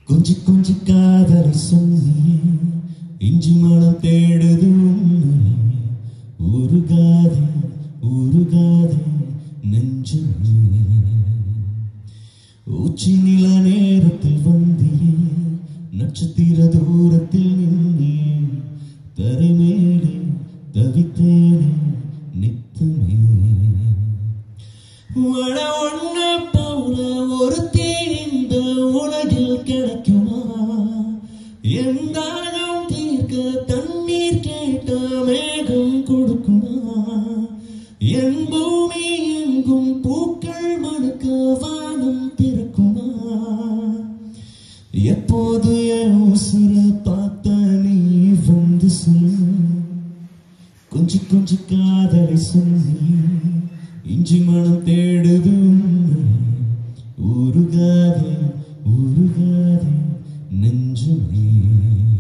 கொஞ்சி கொஞ்சி காதலை சொன்னியே இஞ்சி மனம் தேடுது உன்னை உருகாதே உருகாதே நெஞ்சுமே உச்சி நில நேரத்தில் வந்தியே நட்சத்திர தூரத்தில் நின்னே தரைமேலே தவித்தேனே நித்தமே வட ஒண்ண போல ஒரு இந்த உலகில் கிடைக்குமா எந்தானம் தீர்க்க தண்ணீர் கேட்ட மேகம் கொடுக்குமா என் பூமி எங்கும் பூக்கள் மணக்க வானம் திறக்குமா எப்போது என் உசுர பார்த்த நீ வந்து சொல்லு கொஞ்சி கொஞ்சி காதலை சொல்லி இஞ்சி மனம் தேடுது உன்னை. உருகாதே உருகாதே நெஞ்சுமே